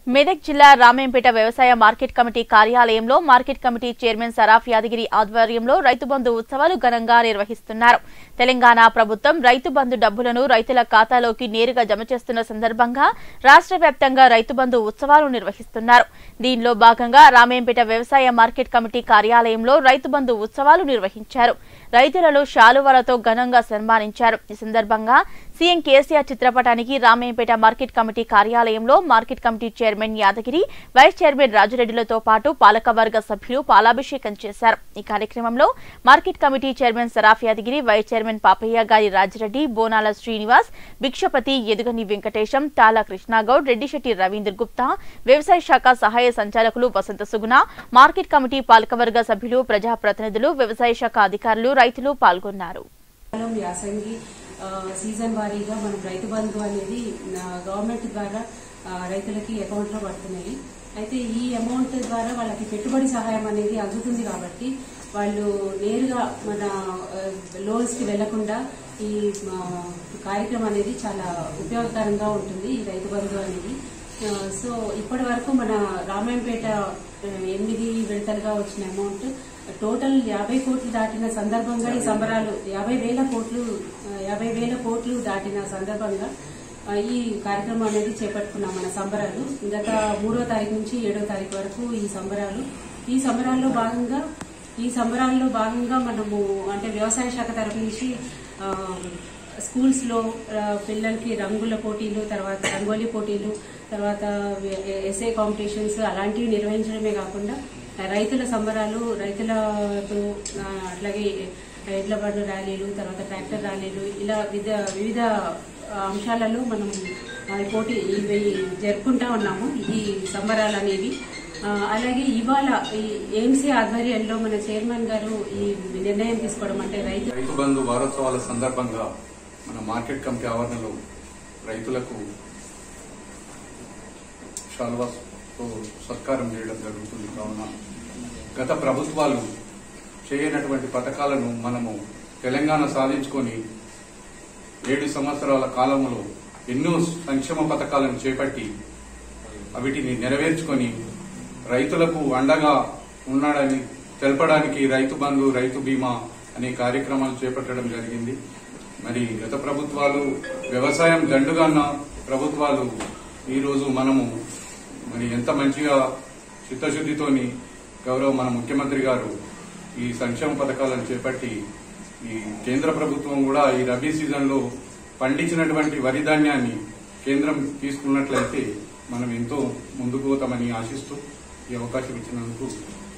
మెదక్ జిల్లా రామేంపేట వ్యవసాయ market committee కార్యాలయంలో market committee chairman Saraf Yadagiri ఆధ్వర్యంలో రైతు బంధు ఉత్సవాలు ఘనంగా నిర్వహిస్తున్నారు తెలంగాణ ప్రభుత్వం రైతు బంధు డబ్బులను రైతుల ఖాతాలోకి నేరుగా జమ చేస్తున్న సందర్భంగా రాష్ట్ర వ్యాప్తంగా రైతు బంధు ఉత్సవాలు నిర్వహిస్తున్నారు దీనిలో భాగంగా రామేంపేట వ్యవసాయ మార్కెట్ కమిటీ కార్యాలయంలో రైతు బంధు ఉత్సవాలు నిర్వహించారు రైతులను శాలువాలతో ఘనంగా సన్మానించారు ఈ సందర్భంగా సీఎం కేసీఆర్ చిత్రపటానికి రామేంపేట మార్కెట్ కమిటీ కార్యాలయంలో market committee chairman Yadagiri vice chairman రాజురెడ్డిలతో పాటు పాలకవర్గ సభ్యులు పాలాభిషేకం చేశారు ఈ కార్యక్రమంలో market committee chairman Saraf Yadagiri vice chairman Papaiah గారి రాజిరెడ్డి బోనాల శ్రీనివాస్ భిక్షపతి ఎదుగని వెంకటేశం తాలా కృష్ణాగౌడ్ రెడ్డిశెట్టి రవీందర్ గుప్తా వ్యవసాయ శాఖ సహాయ సంచాలకులు వసంత సుగుణ మార్కెట్ కమిటీ పాలకవర్గ సభ్యులు ప్రజాప్రతినిధులు వ్యవసాయ శాఖ అధికారులు రైతులు పాల్గొన్నారు కాలం యాసంగి ఆ, సీజన్ వారీగా మనం రైతు బంధు అనేది ఆ, గవర్నమెంట్ ద్వారా ఆ, రైతులకి అకౌంట్ లో పడుతున్నాయి అయితే ఈ అమౌంట్ ద్వారా వాళ్ళకి పెట్టుబడి సహాయం అనేది అందుతుంది కాబట్టి వాళ్ళు నేరుగా మన లోన్స్ కి వెళ్లకుండా ఈ ఆ, కార్యక్రమం అనేది చాలా ఉపయోగకరంగా ఉంటుంది ఈ రైతు బంధు అనేది ఆ, సో ఇప్పటి వరకు మన రామాయంపేట ఆ, ఎనిమిది విడతలుగా వచ్చిన అమౌంట్ టోటల్ యాభై కోట్లు దాటిన సందర్భంగా ఈ సంబరాలు యాభై వేల కోట్లు ఆ, యాభై వేల కోట్లు దాటిన సందర్భంగా ఆ, ఈ కార్యక్రమం అనేది చేపట్టుకున్నాం మన సంబరాలు గత మూడో తారీఖు నుంచి ఏడో తారీఖు వరకు ఈ సంబరాలు ఈ సంబరాల్లో భాగంగా ఈ సంబరాల్లో భాగంగా మనము అంటే వ్యవసాయ శాఖ తరపు నుంచి ఆ, స్కూల్స్ లో ఆ, పిల్లలకి రంగుల పోటీలు తర్వాత రంగోలీ పోటీలు తర్వాత ఎస్ఏ కాంపిటీషన్స్ అలాంటివి నిర్వహించడమే కాకుండా రైతుల సంబరాలు రైతులతో ఆ, అట్లాగే ఎడ్ల బండ్ల ర్యాలీలు తర్వాత ట్రాక్టర్ ర్యాలీలు ఇలా వివిధ వివిధ అంశాలలో మనం ఆ, ఈ పోటీ ఇవి జరుపుకుంటా ఉన్నాము ఈ సంబరాలు అనేవి ఆ, అలాగే ఇవాళ ఈ ఏఎంసీ ఆధ్వర్యంలో మన చైర్మన్ గారు ఈ నిర్ణయం తీసుకోవడం అంటే రైతు రైతు బంధు వారోత్సవాల సందర్భంగా మన మార్కెట్ కమిటీ ఆవరణలో రైతులకు శాల్వాతో సత్కారం చేయడం జరుగుతుంది కావున గత ప్రభుత్వాలు చేయనటువంటి పథకాలను మనము తెలంగాణ సాధించుకొని ఏడు సంవత్సరాల కాలంలో ఎన్నో సంక్షేమ పథకాలను చేపట్టి వీటిని నెరవేర్చుకొని రైతులకు అండగా ఉన్నాడని తెలపడానికి రైతు బంధు రైతు బీమా అనే కార్యక్రమాలు చేపట్టడం జరిగింది మరి గత ప్రభుత్వాలు వ్యవసాయం దండుగాన్న ప్రభుత్వాలు ఈ రోజు మనము మరి ఎంత మంచిగా చిత్తశుద్దితోని గౌరవ మన ముఖ్యమంత్రి గారు ఈ సంక్షేమ పథకాలను చేపట్టి ఈ కేంద్ర ప్రభుత్వం కూడా ఈ రబీ సీజన్ లో పండించినటువంటి వరి ధాన్యాన్ని కేంద్రం తీసుకున్నట్లయితే మనం ఎంతో ముందుకు పోతామని ఆశిస్తూ ఈ అవకాశం ఇచ్చినందుకు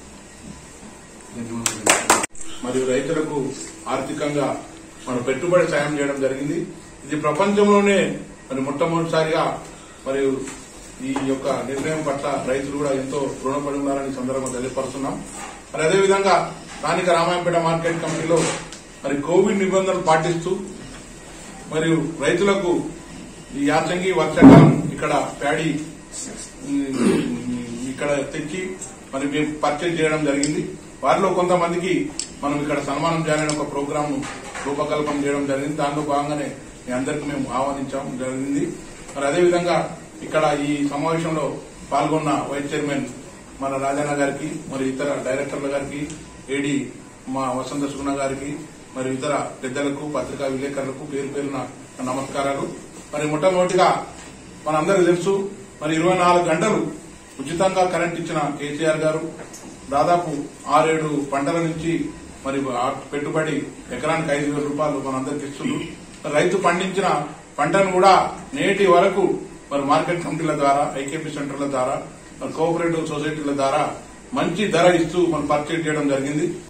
ధన్యవాదాలు మరియు రైతులకు ఆర్థికంగా మనం పెట్టుబడి సాయం చేయడం జరిగింది ఇది ప్రపంచంలోనే మరి మొట్టమొదటిసారిగా మరియు ఈ యొక్క నిర్ణయం పట్ల రైతులు కూడా ఎంతో రుణపడి ఉన్నారని ఈ సందర్భంగా తెలియపరుస్తున్నాం మరి అదేవిధంగా స్థానిక రామాయంపేట మార్కెట్ కమిటీలో మరి కోవిడ్ నిబంధనలు పాటిస్తూ మరియు రైతులకు ఈ యాసంగి వర్షాకాలం ఇక్కడ ప్యాడీ ఉమ్, ఇక్కడ తెచ్చి మరి మేము పర్చేజ్ చేయడం జరిగింది వారిలో కొంతమందికి మనం ఇక్కడ సన్మానం చేయాలని ఒక ప్రోగ్రామ్ రూపకల్పన చేయడం జరిగింది దాంట్లో భాగంగానే మీ అందరికి మేము ఆహ్వానించడం జరిగింది మరి అదేవిధంగా ఇక్కడ ఈ సమావేశంలో పాల్గొన్న వైస్ చైర్మన్ మన రాజన్న గారికి మరి ఇతర డైరెక్టర్ల గారికి ఏడి మా వసంత సుగుణ గారికి మరి ఇతర పెద్దలకు పత్రికా విలేకరులకు పేరు పేరున నమస్కారాలు మరి మొట్టమొదటిగా మనందరికీ తెలుసు మరి ఇరవై నాలుగు గంటలు ఉచితంగా కరెంట్ ఇచ్చిన కేసీఆర్ గారు దాదాపు ఆరేడు పంటల నుంచి మరి ఆ పెట్టుబడి ఎకరానికి ఐదు వేల రూపాయలు మనందరికి ఇస్తున్నారు మరి రైతు పండించిన పంటను కూడా నేటి వరకు మరి మార్కెట్ కమిటీల ద్వారా ఐకేపీ సెంటర్ల ద్వారా మరి కోఆపరేటివ్ సొసైటీల ద్వారా మంచి ధర ఇస్తూ మనం పర్చేజ్ చేయడం జరిగింది